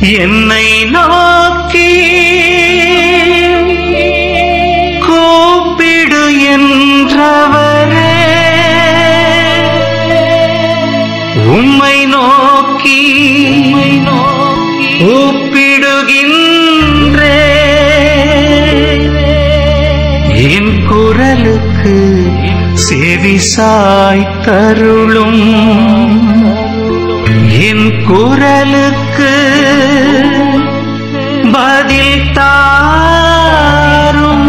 என்னை நோக்கி கூப்பிடு என்றவரே உம்மை நோக்கி கூப்பிடுகின்றே என் குரலுக்கு செவிசாய் தருளும் என் குரலுக்கு பதில் தாரும்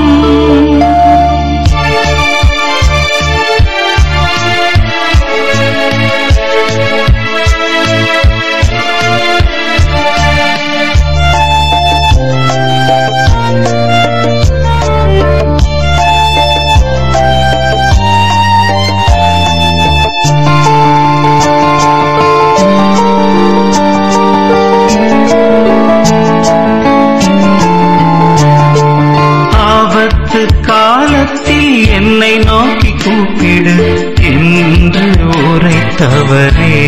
ஆபத்து காலத்தில் என்னை நோக்கி கூப்பிடு என்று உரைத்தவரே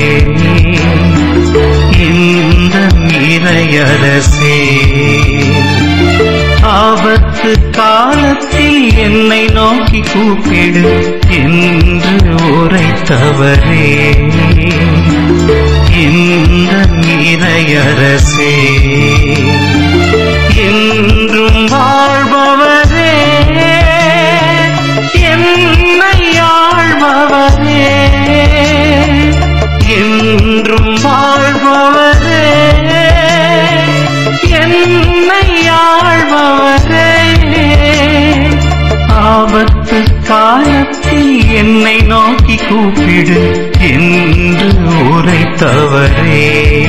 இந்த இறையரசே ஆபத்து காலத்தில் என்னை நோக்கி கூப்பிடு என்று உரைத்தவரே இந்த இறையரசே என்றும் வாழ்பவரே என்னை ஆள்பவரே என்றும் வாழ்பவரே என்னை ஆள்பவரே ஆபத்து காலத்தில் என்னை நோக்கி கூப்பிடு என்று உரைத்தவரே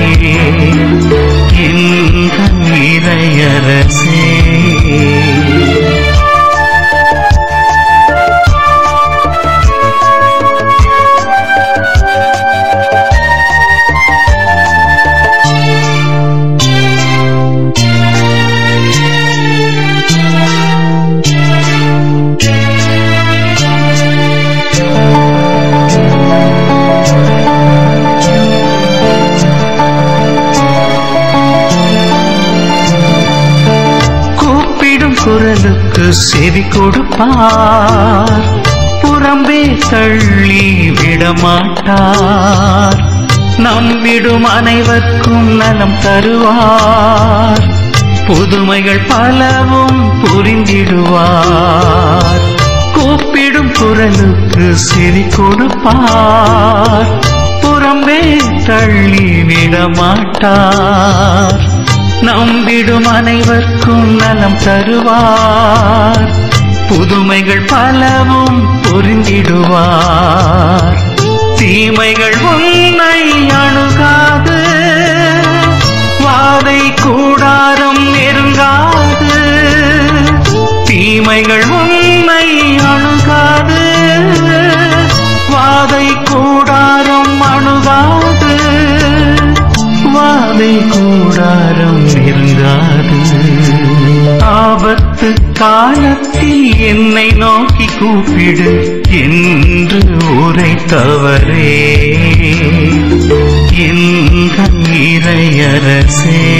இந்த இறையரசே கூப்பிடும் குரலுக்கு செவி கொடுப்பார் புறம்பே தள்ளி விடமாட்டார் நம்பிடும் அனைவர்க்கும் நலம் தருவார் புதுமைகள் பலவும் புரிந்திடுவார் கூப்பிடும் குரலுக்கு செவி கொடுப்பார் புறம்பே தள்ளி விடமாட்டார் நம்பிடும் அனைவர்க்கும் நலம் தருவார் புதுமைகள் பலவும் புரிந்திடுவார் தீமைகள் உன்னை அணுகாது வாதை கூடாரம் நெருங்காது தீமைகள் உன்னை அணுகாது வாதை கூடாரம் அணுகாது வாதை கூடாரம் நெருங்காது ஆபத்து காலத்தில் என்னை நோக்கி கூப்பிடு என்று உரைத்தவரே எந்த இறையரசே